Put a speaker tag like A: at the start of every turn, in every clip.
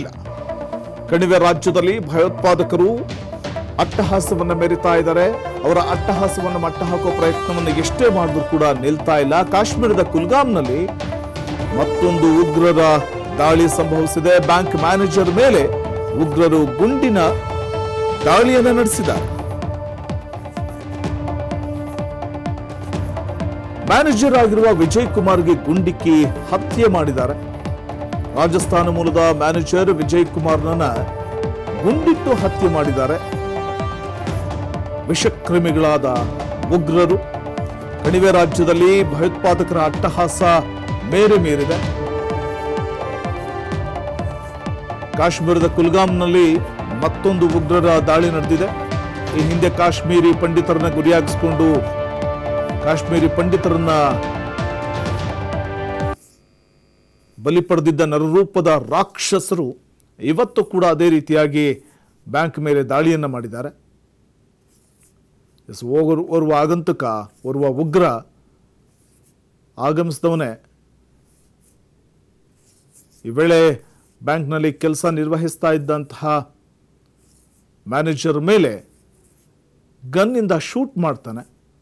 A: ಕಣಿವೆ ರಾಜ್ಯದಲ್ಲಿ ಭಯೋತ್ಪಾದಕರು ಅಟ್ಟಹಾಸವನ್ನ ಮೆರಿತಾ ಇದ್ದಾರೆ ಅವರ ಅಟ್ಟಹಾಸವನ್ನು ಮಟ್ಟ ಹಾಕೋ ಪ್ರಯತ್ನವನ್ನು ಎಷ್ಟೇ ಮಾಡಿದ್ರು ಕೂಡ ನಿಲ್ತಾ ಇಲ್ಲ ಕಾಶ್ಮೀರದ ಕುಲ್ಗಾಮ್ನಲ್ಲಿ ಮತ್ತೊಂದು ಉಗ್ರರ ದಾಳಿ ಸಂಭವಿಸಿದೆ ಬ್ಯಾಂಕ್ ಮ್ಯಾನೇಜರ್ ಮೇಲೆ ಉಗ್ರರು ಗುಂಡಿನ ದಾಳಿಯನ್ನು ನಡೆಸಿದ್ದಾರೆ ಮ್ಯಾನೇಜರ್ ಆಗಿರುವ ವಿಜಯ್ ಕುಮಾರ್ಗೆ ಗುಂಡಿಕ್ಕಿ ಹತ್ಯೆ ಮಾಡಿದ್ದಾರೆ ರಾಜಸ್ಥಾನ ಮೂಲದ ಮ್ಯಾನೇಜರ್ ವಿಜಯ್ ಕುಮಾರ್ನನ್ನ ಗುಂಡಿಟ್ಟು ಹತ್ಯೆ ಮಾಡಿದ್ದಾರೆ ವಿಷಕ್ರಿಮಿಗಳಾದ ಉಗ್ರರು ಕಣಿವೆ ರಾಜ್ಯದಲ್ಲಿ ಭಯೋತ್ಪಾದಕರ ಅಟ್ಟಹಾಸ ಮೇರೆ ಮೀರಿದೆ ಕಾಶ್ಮೀರದ ಕುಲ್ಗಾಮ್ನಲ್ಲಿ ಮತ್ತೊಂದು ಉಗ್ರರ ದಾಳಿ ನಡೆದಿದೆ ಈ ಹಿಂದೆ ಕಾಶ್ಮೀರಿ ಪಂಡಿತರನ್ನ ಗುರಿಯಾಗಿಸಿಕೊಂಡು ಕಾಶ್ಮೀರಿ ಪಂಡಿತರನ್ನ ಬಲಿ ಪಡೆದಿದ್ದ ನರರೂಪದ ರಾಕ್ಷಸರು ಇವತ್ತು ಕೂಡ ಅದೇ ರೀತಿಯಾಗಿ ಬ್ಯಾಂಕ್ ಮೇಲೆ ದಾಳಿಯನ್ನ ಮಾಡಿದ್ದಾರೆ ಎಸ್, ಓರ್ವ ಓರ್ವ ಆಗಂತುಕ ಓರ್ವ ಉಗ್ರ ಆಗಮಿಸಿದವನೇ ಈ ವೇಳೆ ಬ್ಯಾಂಕ್ನಲ್ಲಿ ಕೆಲಸ ನಿರ್ವಹಿಸ್ತಾ ಇದ್ದಂತಹ ಮ್ಯಾನೇಜರ್ ಮೇಲೆ ಗನ್ನಿಂದ ಶೂಟ್ ಮಾಡ್ತಾನೆ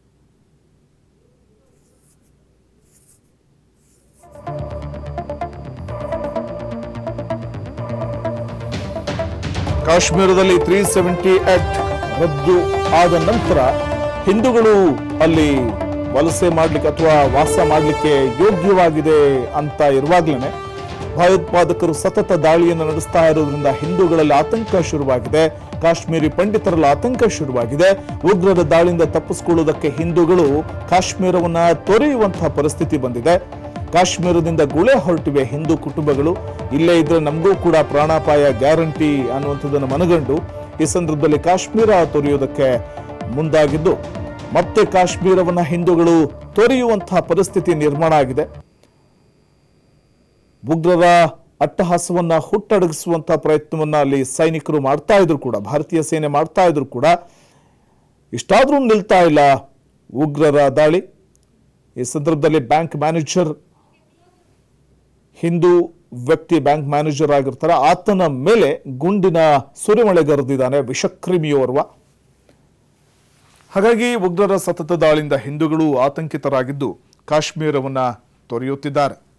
A: ಕಾಶ್ಮೀರದಲ್ಲಿ ತ್ರೀ ಸೆವೆಂಟಿ ಆಕ್ಟ್ ರದ್ದು ಆದ ನಂತರ ಹಿಂದೂಗಳು ಅಲ್ಲಿ ವಲಸೆ ಮಾಡ್ಲಿಕ್ಕೆ ಅಥವಾ ವಾಸ ಮಾಡಲಿಕ್ಕೆ ಯೋಗ್ಯವಾಗಿದೆ ಅಂತ ಇರುವಾಗ್ಲೇನೆ ಭಯೋತ್ಪಾದಕರು ಸತತ ದಾಳಿಯನ್ನು ನಡೆಸ್ತಾ ಇರೋದ್ರಿಂದ ಹಿಂದೂಗಳಲ್ಲಿ ಆತಂಕ ಶುರುವಾಗಿದೆ ಕಾಶ್ಮೀರಿ ಪಂಡಿತರಲ್ಲಿ ಆತಂಕ ಶುರುವಾಗಿದೆ ಉಗ್ರರ ದಾಳಿಯಿಂದ ತಪ್ಪಿಸಿಕೊಳ್ಳುವುದಕ್ಕೆ ಹಿಂದೂಗಳು ಕಾಶ್ಮೀರವನ್ನ ತೊರೆಯುವಂತಹ ಪರಿಸ್ಥಿತಿ ಬಂದಿದೆ ಕಾಶ್ಮೀರದಿಂದ ಗುಳೆ ಹೊರಟಿವೆ ಹಿಂದೂ ಕುಟುಂಬಗಳು ಇಲ್ಲೇ ಇದ್ರೆ ನಮಗೂ ಕೂಡ ಪ್ರಾಣಾಪಾಯ ಗ್ಯಾರಂಟಿ ಅನ್ನುವಂಥದ್ದನ್ನು ಮನಗಂಡು ಈ ಸಂದರ್ಭದಲ್ಲಿ ಕಾಶ್ಮೀರ ತೊರೆಯುವುದಕ್ಕೆ ಮುಂದಾಗಿದ್ದು ಮತ್ತೆ ಕಾಶ್ಮೀರವನ್ನ ಹಿಂದೂಗಳು ತೊರೆಯುವಂತಹ ಪರಿಸ್ಥಿತಿ ನಿರ್ಮಾಣ ಆಗಿದೆ ಉಗ್ರರ ಅಟ್ಟಹಾಸವನ್ನ ಹುಟ್ಟಡಗಿಸುವಂತಹ ಪ್ರಯತ್ನವನ್ನ ಅಲ್ಲಿ ಸೈನಿಕರು ಮಾಡ್ತಾ ಇದ್ರು ಕೂಡ ಭಾರತೀಯ ಸೇನೆ ಮಾಡ್ತಾ ಇದ್ರು ಕೂಡ ಇಷ್ಟಾದ್ರೂ ನಿಲ್ತಾ ಇಲ್ಲ ಉಗ್ರರ ದಾಳಿ ಈ ಸಂದರ್ಭದಲ್ಲಿ ಬ್ಯಾಂಕ್ ಮ್ಯಾನೇಜರ್ ಹಿಂದೂ ವ್ಯಕ್ತಿ ಬ್ಯಾಂಕ್ ಮ್ಯಾನೇಜರ್ ಆಗಿರ್ತಾರೆ ಆತನ ಮೇಲೆ ಗುಂಡಿನ ಸುರಿಮಳೆಗರೆದಿದ್ದಾನೆ ವಿಷಕ್ರಿಮಿಯೋರ್ವ ಹಾಗಾಗಿ ಉಗ್ರರ ಸತತ ದಾಳಿಯಿಂದ ಹಿಂದೂಗಳು ಆತಂಕಿತರಾಗಿದ್ದು ಕಾಶ್ಮೀರವನ್ನ ತೊರೆಯುತ್ತಿದ್ದಾರೆ